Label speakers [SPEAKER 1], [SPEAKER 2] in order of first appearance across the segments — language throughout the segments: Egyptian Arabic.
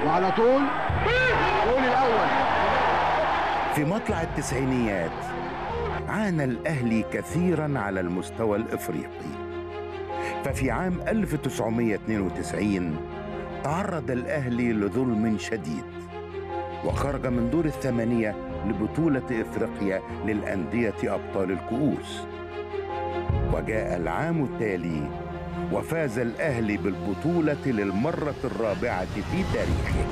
[SPEAKER 1] وعلى طول جول الاول
[SPEAKER 2] في مطلع التسعينيات عانى الأهلي كثيرا على المستوى الإفريقي ففي عام 1992 تعرض الأهلي لظلم شديد وخرج من دور الثمانية لبطولة إفريقيا للأندية أبطال الكؤوس وجاء العام التالي وفاز الأهلي بالبطولة للمرة الرابعة في تاريخه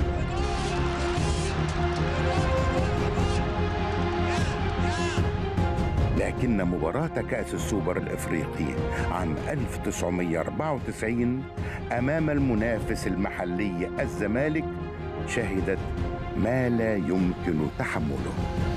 [SPEAKER 2] لكن مباراة كأس السوبر الإفريقي عام 1994 أمام المنافس المحلي الزمالك شهدت ما لا يمكن تحمله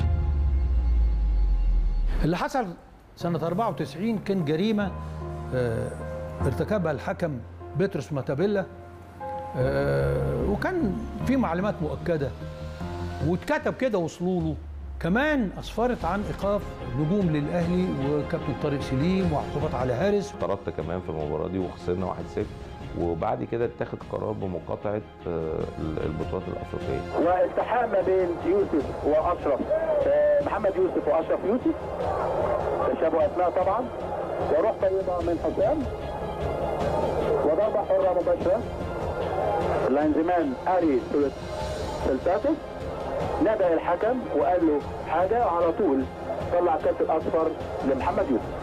[SPEAKER 3] اللي حصل سنة 94 كان جريمة آه، ارتكبها الحكم بطرس ماتابيلا آه، وكان في معلومات مؤكدة واتكتب كده وصلوا له كمان أسفرت عن إيقاف نجوم للأهلي وكابتن طارق سليم وعقوبات على هارس
[SPEAKER 4] طردت كمان في المباراه دي وخسرنا 1-0 وبعد كده اتخذ قرار بمقاطعه آه، البطولات الافريقيه
[SPEAKER 5] والتحام ما بين يوسف واشرف آه، محمد يوسف واشرف يوسف تشابه اسماء طبعا وروح طيبه من حسام وضربه حره مباشره الانزمان اري سلساتس نادى الحكم وقال له حاجه على طول طلع كارت الاصفر لمحمد يوسف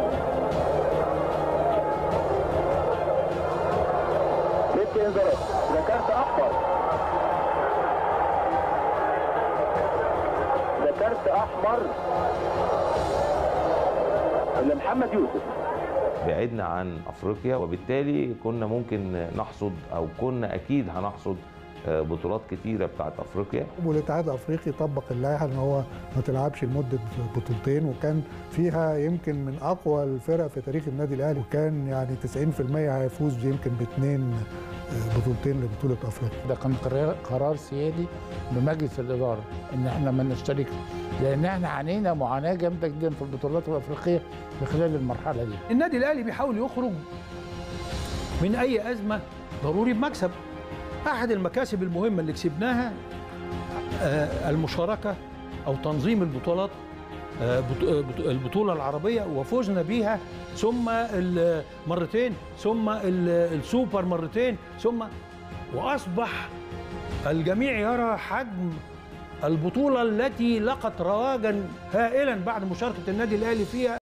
[SPEAKER 5] ست انذارات ده كارت احمر ده كارت احمر لمحمد يوسف
[SPEAKER 4] بعدنا عن افريقيا وبالتالي كنا ممكن نحصد او كنا اكيد هنحصد آه، بطولات كتيره بتاعت افريقيا
[SPEAKER 6] والاتحاد الافريقي طبق اللائحه ان هو ما تلعبش لمده بطولتين وكان فيها يمكن من اقوى الفرق في تاريخ النادي الاهلي وكان يعني 90% هيفوز يمكن باثنين بطولتين لبطوله افريقيا
[SPEAKER 7] ده كان قرار- قرار سيادي بمجلس الاداره ان احنا ما نشتركش لان احنا عانينا معاناه جامده جدا في البطولات الافريقيه في خلال المرحله دي
[SPEAKER 3] النادي الأهلي بيحاول يخرج من أي أزمة ضروري بمكسب أحد المكاسب المهمة اللي كسبناها آه، المشاركة أو تنظيم البطولات آه، بط- آه، بط- البطولة العربية وفوزنا بيها ثم المرتين ثم ال- السوبر مرتين ثم وأصبح الجميع يرى حجم البطولة التي لقت رواجا هائلا بعد مشاركة النادي الأهلي فيها